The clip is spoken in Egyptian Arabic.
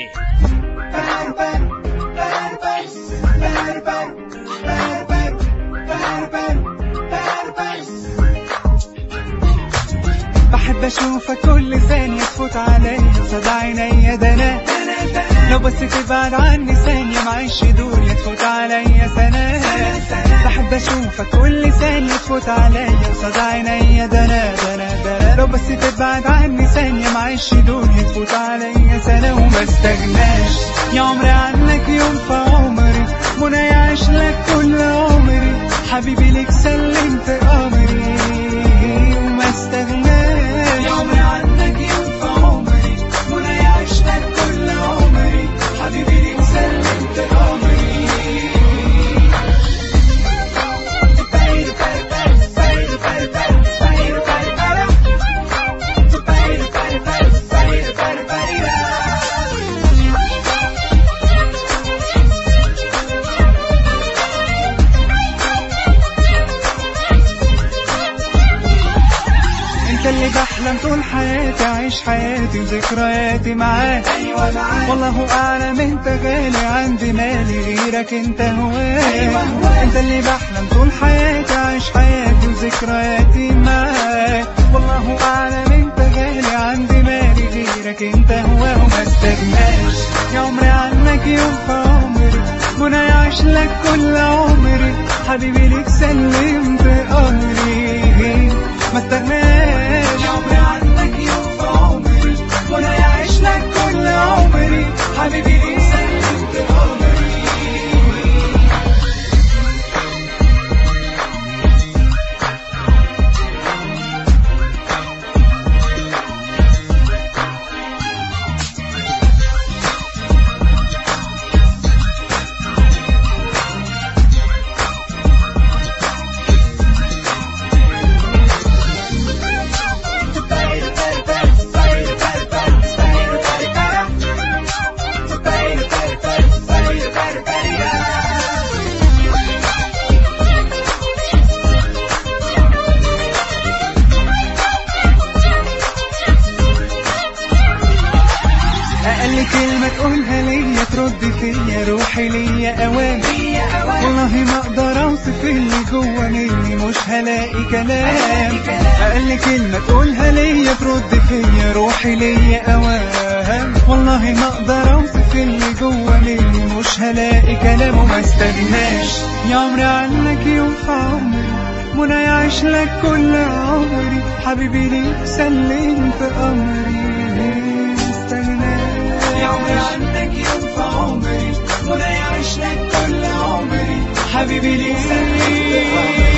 بحب اشوفك كل ثانية تفوت عليا قصاد عينيا ده انا لو بس تبعد عني ثانية معيش دنيا تفوت عليا سنة بحب اشوفك كل ثانية تفوت عليا قصاد عينيا ده انا ده انا ده أنا. لو بس تبعد عني ثانية معيش دنيا تفوت عليا سنة وما استغناش يا عمري عنك يوم في عمري منى يعيش لك كل عمري حبيبي ليك سلمت امري وما استغناش يا عمري عنك يوم في عمري منى يعيش لك كل عمري حبيبي ليك سلمت امري انت اللي بحلم طول حياتي اعيش حياتي وذكرياتي معاك ايوه معاك والله اعلم انت غالي عندي مالي غيرك انت هواك انت اللي بحلم طول حياتي اعيش حياتي وذكرياتي معاك والله اعلم انت غالي عندي مالي غيرك انت هواه وما استغناش يا عمري عنك يوم في عمري منى يعيش لك كل عمري حبيبي ليك سلمت امري ما استغناش يا عمري عنك يوم في عمري وانا يعيش لك كل عمري حبيبي ليك سلمت امري أقل كلمة تقولها ليا ترد فيا روحي ليا أوام والله ما أقدر أوصف اللي جوا مني مش هلاقي كلام أقل كلمة تقولها ليا ترد فيا روحي ليا أوام والله ما أقدر أوصف اللي جوا مني مش هلاقي كلام وما استغناش يا عمري عنك يوم في عمري منى يعيش لك كل عمري حبيبي ليك سلمت أمري استغناش يا عمري عنك يوم في عمري منى يعيش لك كل عمري حبيبي ليك سلمت أمري